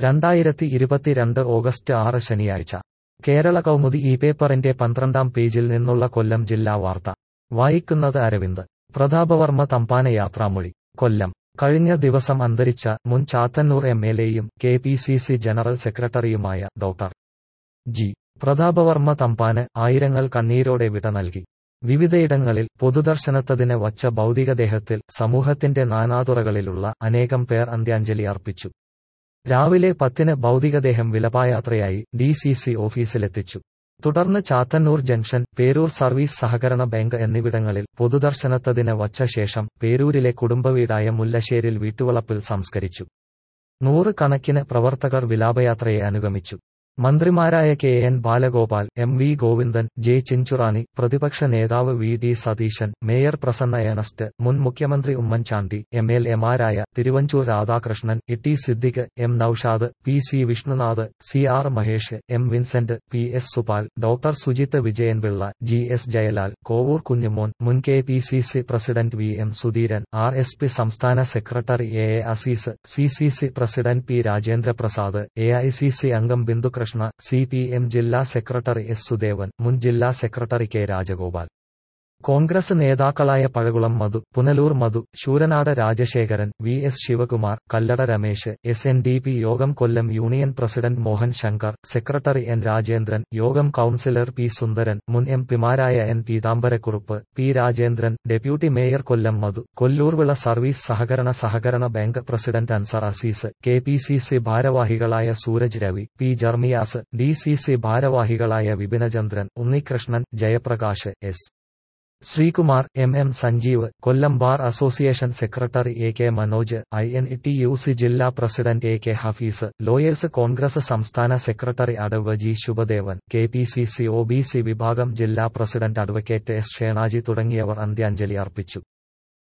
രണ്ടായിരത്തി ഇരുപത്തിരണ്ട് ഓഗസ്റ്റ് ആറ് ശനിയാഴ്ച കേരള കൗമുദി ഈ പേപ്പറിന്റെ പന്ത്രണ്ടാം പേജിൽ നിന്നുള്ള കൊല്ലം ജില്ലാ വാർത്ത വായിക്കുന്നത് അരവിന്ദ് പ്രതാപവർമ്മ തമ്പാന യാത്രാമൊഴി കൊല്ലം കഴിഞ്ഞ ദിവസം അന്തരിച്ച മുൻ ചാത്തന്നൂർ എം എൽ എയും K P C C general സെക്രട്ടറിയുമായ ഡോക്ടർ ജി പ്രതാപവർമ്മ തമ്പാന് ആയിരങ്ങൾ കണ്ണീരോടെ വിട നൽകി വിവിധയിടങ്ങളിൽ പൊതുദർശനത്തതിന് വച്ച ഭൗതികദേഹത്തിൽ സമൂഹത്തിന്റെ നാനാതുറകളിലുള്ള അനേകം പേർ അന്ത്യാഞ്ജലി അർപ്പിച്ചു രാവിലെ പത്തിന് ഭൗതികദേഹം വിലപായാത്രയായി ഡി സി സി ഓഫീസിലെത്തിച്ചു തുടർന്ന് ചാത്തന്നൂർ ജംഗ്ഷൻ പേരൂർ സർവീസ് സഹകരണ ബാങ്ക് എന്നിവിടങ്ങളിൽ പൊതുദർശനത്തതിന് വച്ച ശേഷം പേരൂരിലെ കുടുംബവീടായ മുല്ലശ്ശേരിൽ വീട്ടുവളപ്പിൽ സംസ്കരിച്ചു നൂറ് കണക്കിന് പ്രവർത്തകർ വിലാപയാത്രയെ അനുഗമിച്ചു മന്ത്രിമാരായ K N Balagopal M V Govindan J Chinchurani പ്രതിപക്ഷ നേതാവ് V D Satheesan mayor Prasanna Ernest മുൻ മുഖ്യമന്ത്രി ഉമ്മൻചാണ്ടി എം എൽ എമാരായ തിരുവഞ്ചൂർ രാധാകൃഷ്ണൻ ഇട്ടി Siddique M Naushad P C Vishnunath C R Mahesh M Vincent P S Supal doctor Sujith Vijayan Pillai G S Jayalal Kovoor Kunjumon മുൻ K P C C president V M Sudheeran R S P സംസ്ഥാന secretary A A Azeez C C C president P Rajendraprasad A I C C അംഗം Bindukrishna C P M ജില്ലാ secretary S Sudevan മുൻ ജില്ലാ secretary K Rajagopal Congress നേതാക്കളായ Pazhakulam Madhu Punalur Madhu Sooranad Rajasekharan V S Sivakumar Kallada Ramesh S N D P യോഗം Kollam union president Mohan Shankar secretary N Rajendran യോഗം councillor P Sundaran മുൻ M പിമാരായ N Peethambarakurup P Rajendran deputy mayor Kollam Madhu Kollurvila service സഹകരണ സഹകരണ bank president Ansar Azeez K P C C ഭാരവാഹികളായ Sooraj Ravi P Jermias D C C ഭാരവാഹികളായ Vipinachandran Unnikrishnan Jayaprakash S Sreekumar M M Sanjeev Kollam bar association secretary A K Manoj I N T U C ജില്ലാ president A K Hafeez lawyers Congress സംസ്ഥാന secretary അടവ് G Subhadevan K P C C O B C വിഭാഗം ജില്ലാ president advocate S Shenaji തുടങ്ങിയവർ അന്ത്യാഞ്ജലി അർപ്പിച്ചു